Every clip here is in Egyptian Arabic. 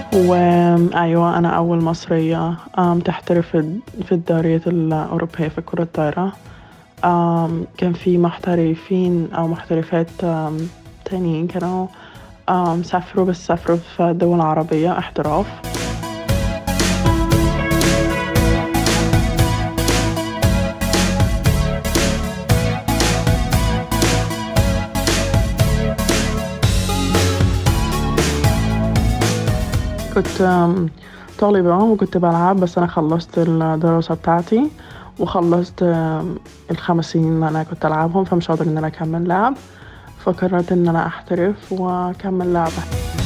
وأيوة أنا أول مصرية آم، تحترف في في الدوريات الأوروبية في كرة الطايرة آم، كان في محترفين أو محترفات آم، تانيين كانوا آم، سافروا بس سافروا في دول عربية احتراف كنت آم، طالبة وكنت بلعب بس أنا خلصت الدراسة بتاعتي وخلصت آم، الخمس سنين اللي أنا كنت ألعبهم فمش قادر إن أنا أكمل لعب فقررت إن أنا أحترف وأكمل لعبة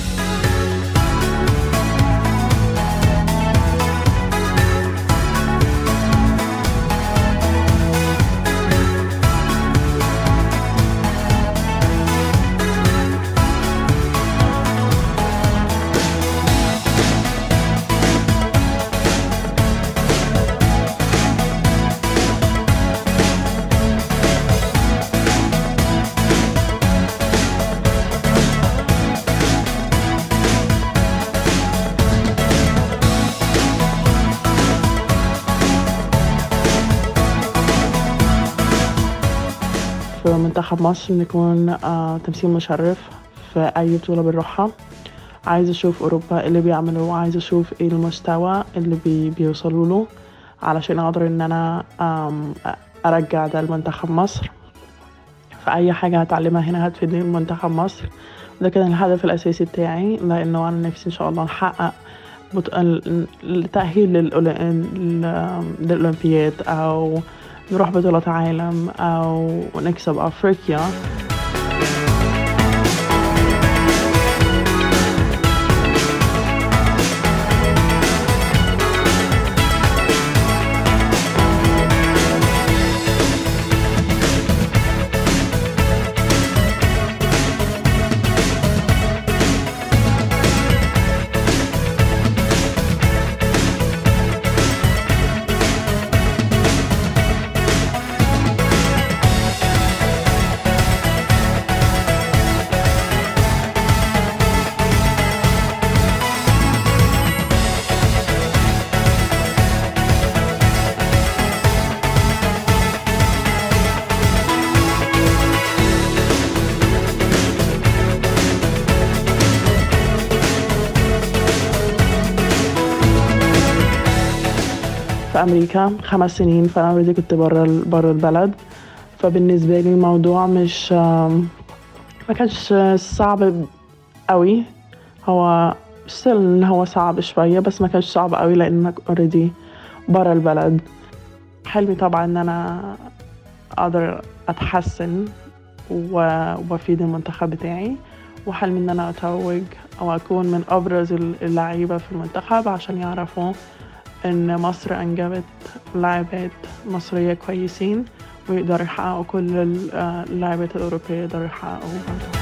في منتخب مصر نكون آه، تمثيل مشرف في أي بطولة بنروحها عايزة أشوف أوروبا إيه اللي بيعملوه عايزة أشوف إيه المستوى اللي بي بيوصلوا له علشان أقدر إن أنا آم، أرجع ده لمنتخب مصر فأي حاجة هتعلمها هنا هتفيدني منتخب مصر ده كان الهدف الأساسي بتاعي لأنه أنا نفسي إن شاء الله نحقق بط... ال- التأهيل للأولي... لل- للأولمبياد أو نروح بطولة عالم أو نكسب أفريقيا في أمريكا خمس سنين فأنا اوريدي كنت برا برا البلد فبالنسبة لي الموضوع مش آم، ما كانش صعب قوي هو still إن هو صعب شوية بس ما كانش صعب قوي لأنك اوريدي برا البلد حلمي طبعا إن أنا أقدر أتحسن و- وأفيد المنتخب بتاعي وحلمي إن أنا أتوج أو أكون من أبرز اللعيبة في المنتخب عشان يعرفوا إن مصر أنجبت لاعبات مصرية كويسين ويقدروا يحققوا كل ال- آه، اللاعبات الأوروبية يقدروا يحققوا برضه